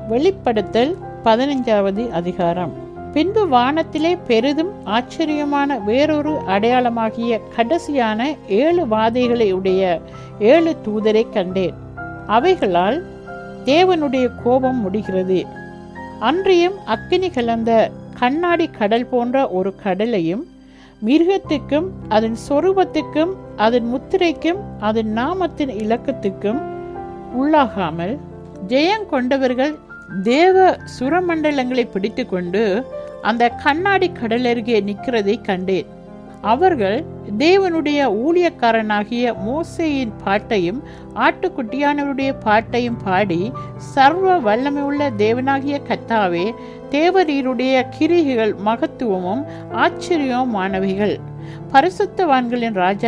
வெளிப்படுத்தல் பதினைஞ்சாவது அதிகாரம் பின்பு வானத்திலே பெரிதும் ஆச்சரியமான வேறொரு அடையாளமாகிய கடைசியான ஏழு வாதைகளை உடைய ஏழு தூதரை கண்டேன் அவைகளால் தேவனுடைய கோபம் முடிகிறது அன்றியும் அக்கினி கலந்த கண்ணாடி கடல் போன்ற ஒரு கடலையும் மிருகத்துக்கும் அதன் சொரூபத்துக்கும் அதன் முத்திரைக்கும் அதன் நாமத்தின் இலக்கத்துக்கும் உள்ளாகாமல் ஜெயம் கொண்டவர்கள் தேவ சுரமண்டலங்களை பிடித்துக்கொண்டு அந்த கண்ணாடி கடலருகே நிற்கிறதை கண்டேன் அவர்கள் தேவனுடைய ஊழியக்காரனாகிய மோசையின் பாட்டையும் ஆட்டுக்குட்டியானவருடைய பாட்டையும் பாடி சர்வ வல்லமையுள்ள தேவனாகிய கத்தாவே தேவரீருடைய கிரிகைகள் மகத்துவமும் ஆச்சரியமானவைகள் பரிசுத்தவான்களின் ராஜா